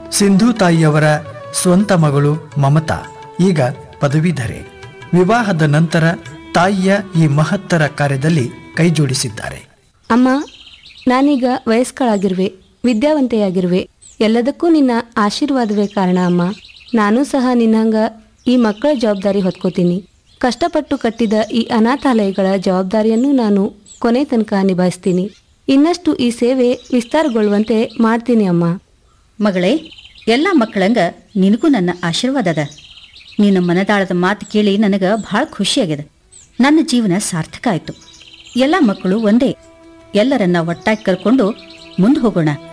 ಸಿಂಧು ತಾಯಿಯವರ ಸ್ವಂತ ಮಗಳು ಮಮತಾ ಈಗ ಪದವೀಧರೆ ವಿವಾಹದ ನಂತರ ತಾಯಿಯ ಈ ಮಹತ್ತರ ಕಾರ್ಯದಲ್ಲಿ ಕೈಜೋಡಿಸಿದ್ದಾರೆ ಅಮ್ಮ ನಾನೀಗ ವಯಸ್ಕಳಾಗಿರುವೆ ವಿದ್ಯಾವಂತೆಯಾಗಿರುವೆ ಎಲ್ಲದಕ್ಕೂ ನಿನ್ನ ಆಶೀರ್ವಾದವೇ ಕಾರಣ ಅಮ್ಮ ನಾನು ಸಹ ನಿನ್ನಂಗ ಈ ಮಕ್ಕಳ ಜವಾಬ್ದಾರಿ ಹೊತ್ಕೋತೀನಿ ಕಷ್ಟಪಟ್ಟು ಕಟ್ಟಿದ ಈ ಅನಾಥಾಲಯಗಳ ಜವಾಬ್ದಾರಿಯನ್ನು ನಾನು ಕೊನೆ ತನಕ ನಿಭಾಯಿಸ್ತೀನಿ ಇನ್ನಷ್ಟು ಈ ಸೇವೆ ವಿಸ್ತಾರಗೊಳ್ಳುವಂತೆ ಮಾಡ್ತೀನಿ ಅಮ್ಮ ಮಗಳೇ ಎಲ್ಲ ಮಕ್ಕಳಂಗ ನಿನಗೂ ನನ್ನ ಆಶೀರ್ವಾದ ಅದ ನಿನ್ನ ಮನದಾಳದ ಮಾತು ಕೇಳಿ ನನಗೆ ಭಾಳ ಖುಷಿಯಾಗಿದೆ ನನ್ನ ಜೀವನ ಸಾರ್ಥಕ ಆಯಿತು ಎಲ್ಲ ಮಕ್ಕಳು ಒಂದೇ ಎಲ್ಲರನ್ನ ಒಟ್ಟಾಗಿ ಕರ್ಕೊಂಡು ಮುಂದೆ ಹೋಗೋಣ